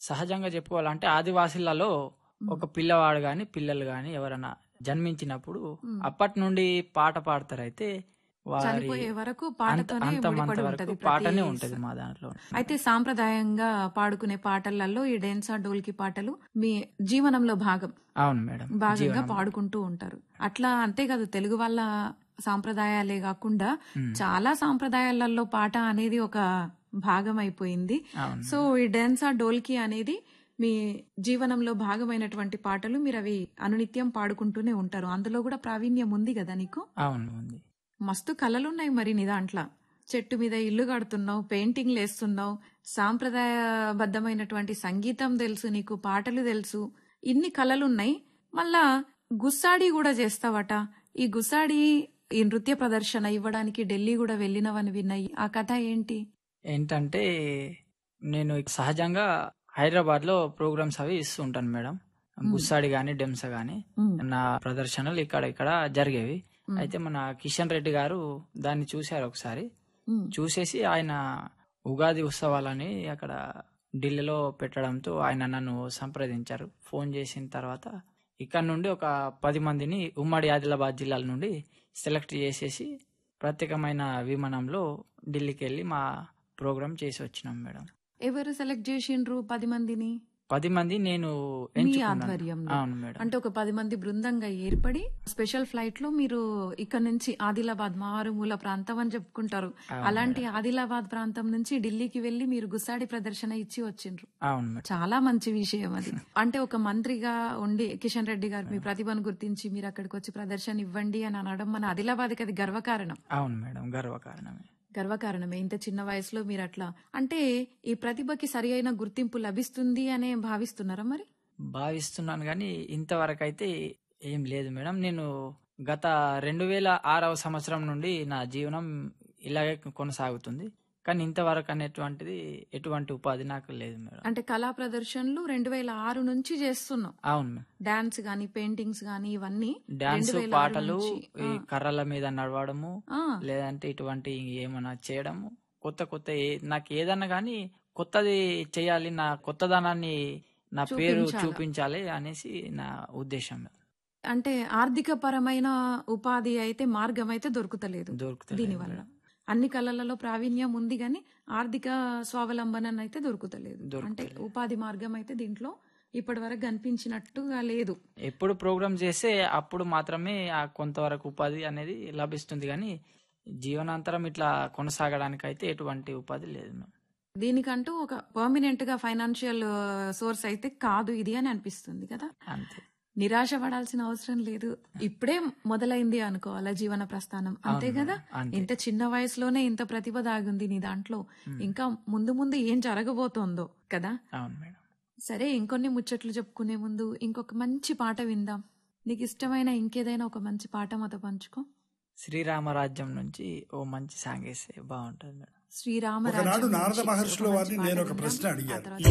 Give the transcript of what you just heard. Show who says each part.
Speaker 1: సహజంగా చెప్పుకోవాలంటే ఆదివాసీలలో ఒక పిల్లవాడు గాని పిల్లలు గాని ఎవరైనా జన్మించినప్పుడు
Speaker 2: మ్మ్.
Speaker 1: అప్పటి నుండి పాట పాడతారు అయితే వారి
Speaker 2: చనిపోయే వరకు
Speaker 1: అంత
Speaker 2: పాటతోనే
Speaker 1: అంతమంత
Speaker 2: ముడిపడి
Speaker 1: వరకు
Speaker 2: ఉంటది
Speaker 1: పాటనే
Speaker 2: ప్రతి
Speaker 1: ఉంటది మా దాంట్లో
Speaker 2: అయితే సాంప్రదాయంగా పాడుకునే పాటలలో ఈ డెన్సా డోల్కి పాటలు మీ జీవనంలో భాగం
Speaker 1: అవును మేడం
Speaker 2: భాగంగా
Speaker 1: జీవనం.
Speaker 2: పాడుకుంటూ ఉంటారు అట్లా అంతేకాదు తెలుగు వాళ్ళ సాంప్రదాయాలే కాకుండా
Speaker 1: మ్మ్.
Speaker 2: చాలా సాంప్రదాయాలలో పాట అనేది ఒక భాగం అయిపోయింది
Speaker 1: అవును
Speaker 2: సో ఈ డాన్సా డోల్కి అనేది మీ జీవనంలో భాగమైనటువంటి పాటలు మీరు అవి అనునిత్యం పాడుకుంటూనే ఉంటారు అందులో కూడా ప్రావీణ్యం ఉంది కదా నీకు
Speaker 1: అవును ఉంది
Speaker 2: మస్తు కళలున్నాయి మరి నీ దాంట్లో చెట్టు మీద ఇల్లు కడుతున్నావు పెయింటింగ్లు వేస్తున్నావు సాంప్రదాయబద్ధమైనటువంటి సంగీతం తెలుసు నీకు పాటలు తెలుసు ఇన్ని కళలున్నాయి మళ్ళా గుస్సాడి కూడా చేస్తావట ఈ గుస్సాడి ఈ నృత్య ప్రదర్శన ఇవ్వడానికి ఢిల్లీ కూడా వెళ్ళినవని విన్నాయి ఆ కథ ఏంటి
Speaker 1: ఏంటంటే నేను సహజంగా హైదరాబాద్ లో ప్రోగ్రామ్స్ అవి ఇస్తూ ఉంటాను మేడం గుస్సాడి గాని డెమ్స గాని
Speaker 2: ఉమ్,
Speaker 1: నా ప్రదర్శనలు ఇక్కడ ఇక్కడ జరిగేవి
Speaker 2: ఉమ్,
Speaker 1: అయితే మన కిషన్ రెడ్డి గారు దాన్ని చూశారు ఒకసారి
Speaker 2: ఉమ్,
Speaker 1: చూసేసి ఆయన ఉగాది ఉత్సవాలని అక్కడ ఢిల్లీలో పెట్టడంతో ఆయన నన్ను సంప్రదించారు ఫోన్ చేసిన తర్వాత ఇక్కడ నుండి ఒక పది మందిని ఉమ్మడి ఆదిలాబాద్ జిల్లాల నుండి సెలెక్ట్ చేసేసి ప్రత్యేకమైన విమానంలో ఢిల్లీకి వెళ్ళి మా ప్రోగ్రామ్ చేసి వచ్చినాం మేడం
Speaker 2: ఎవరు సెలెక్ట్ చేసిండ్రు పది మందిని
Speaker 1: పది మంది నేను
Speaker 2: మీ
Speaker 1: ఎంచుకున్నాను
Speaker 2: ఆధ్వర్యంలో
Speaker 1: అవును మేడం
Speaker 2: అంటే ఒక పది మంది బృందంగా ఏర్పడి స్పెషల్ ఫ్లైట్ లో మీరు ఇక్కడ నుంచి ఆదిలాబాద్ మారుమూల ప్రాంతం అని చెప్పుకుంటారు
Speaker 1: అవును
Speaker 2: అలాంటి ఆదిలాబాద్ ప్రాంతం నుంచి ఢిల్లీకి వెళ్లి మీరు గుస్సాడి ప్రదర్శన ఇచ్చి వచ్చిండ్రు
Speaker 1: అవును మేడం
Speaker 2: చాలా మంచి విషయం అది అంటే ఒక మంత్రిగా ఉండి కిషన్ రెడ్డి గారు మీ ప్రతిభను గుర్తించి మీరు అక్కడికి వచ్చి ప్రదర్శన ఇవ్వండి అని అనడం మన ఆదిలాబాద్కి అది గర్వకారణం
Speaker 1: అవును మేడం గర్వకారణమే
Speaker 2: గర్వకారణమే ఇంత చిన్న వయసులో మీరు అట్లా అంటే ఈ ప్రతిభకి సరి అయిన గుర్తింపు లభిస్తుంది అనే భావిస్తున్నారా మరి
Speaker 1: భావిస్తున్నాను కానీ ఇంతవరకు అయితే ఏం లేదు మేడం నేను గత రెండు వేల ఆరవ సంవత్సరం నుండి నా జీవనం ఇలాగే కొనసాగుతుంది కానీ ఇంతవరకు అనేటువంటిది ఎటువంటి ఉపాధి నాకు లేదు మేడం
Speaker 2: అంటే కళా ప్రదర్శనలు రెండు వేల ఆరు నుంచి చేస్తున్నాం
Speaker 1: అవును మేడం
Speaker 2: డాన్స్ గానీ పెయింటింగ్స్ గానీ ఇవన్నీ
Speaker 1: డాన్స్
Speaker 2: 2006
Speaker 1: పాటలు
Speaker 2: నుంచి.
Speaker 1: ఈ
Speaker 2: ఆ.
Speaker 1: కర్రల మీద నడవడము
Speaker 2: ఆ,
Speaker 1: లేదంటే ఇటువంటి ఏమైనా చేయడము కొత్త కొత్త ఏ- నాకు ఏదన్నా కానీ కొత్తది చేయాలి నా కొత్తదనాన్ని నా పేరు
Speaker 2: చూపించాలా.
Speaker 1: చూపించాలి అనేసి నా ఉద్దేశం
Speaker 2: అంటే ఆర్థిక పరమైన ఉపాధి అయితే మార్గం అయితే దొరుకుతలేదు
Speaker 1: దొరుకుతుంది
Speaker 2: దీనివల్ల అన్ని కళలలో ప్రావీణ్యం ఉంది గాని ఆర్థిక స్వావలంబన అయితే దొరుకుతలేదు
Speaker 1: దొరుకుతలేదు.
Speaker 2: అంటే ఉపాధి మార్గం అయితే దీంట్లో ఇప్పటి వరకు కనిపించినట్టుగా లేదు
Speaker 1: ఎప్పుడు ప్రోగ్రామ్ చేస్తే అప్పుడు మాత్రమే ఆ కొంతవరకు ఉపాధి అనేది లభిస్తుంది కానీ జీవనాంతరం ఇట్లా కొనసాగడానికి అయితే ఎటువంటి ఉపాధి లేదు మేడం.
Speaker 2: దీనికంటూ ఒక పర్మనెంట్ గా ఫైనాన్షియల్ సోర్స్ అయితే కాదు ఇది అని అనిపిస్తుంది కదా
Speaker 1: అంతే
Speaker 2: నిరాశ పడాల్సిన అవసరం లేదు ఇప్పుడే మొదలైంది అనుకోవాలా జీవన ప్రస్థానం అంతే
Speaker 1: అవును
Speaker 2: కదా
Speaker 1: మేడం, అంతే.
Speaker 2: ఇంత చిన్న వయసులోనే ఇంత ప్రతిభ దాగుంది నీ దాంట్లో
Speaker 1: ఉమ్.
Speaker 2: ఇంకా ముందు ముందు ఏం జరగబోతోందో కదా
Speaker 1: అవును మేడం
Speaker 2: సరే ఇంకొన్ని ముచ్చట్లు చెప్పుకునే ముందు ఇంకొక మంచి పాట విందాం నీకు ఇష్టమైన ఇంకేదైనా ఒక మంచి పాట మాతో పంచుకో
Speaker 1: శ్రీరామరాజ్యం నుంచి ఓ మంచి సాంగ్ వేస్తే బాగుంటుంది మేడం
Speaker 2: శ్రీరామ
Speaker 3: ఒకనాడు
Speaker 2: రాజ్యం
Speaker 3: నారద
Speaker 2: నుంచి
Speaker 3: మహర్షుల
Speaker 2: ఒక
Speaker 3: వారిని
Speaker 2: మంచి
Speaker 3: నేను
Speaker 2: పాట
Speaker 3: ఒక
Speaker 2: విందాం.
Speaker 3: ప్రశ్న
Speaker 2: ఆ
Speaker 3: అడిగాను
Speaker 2: తర్వాత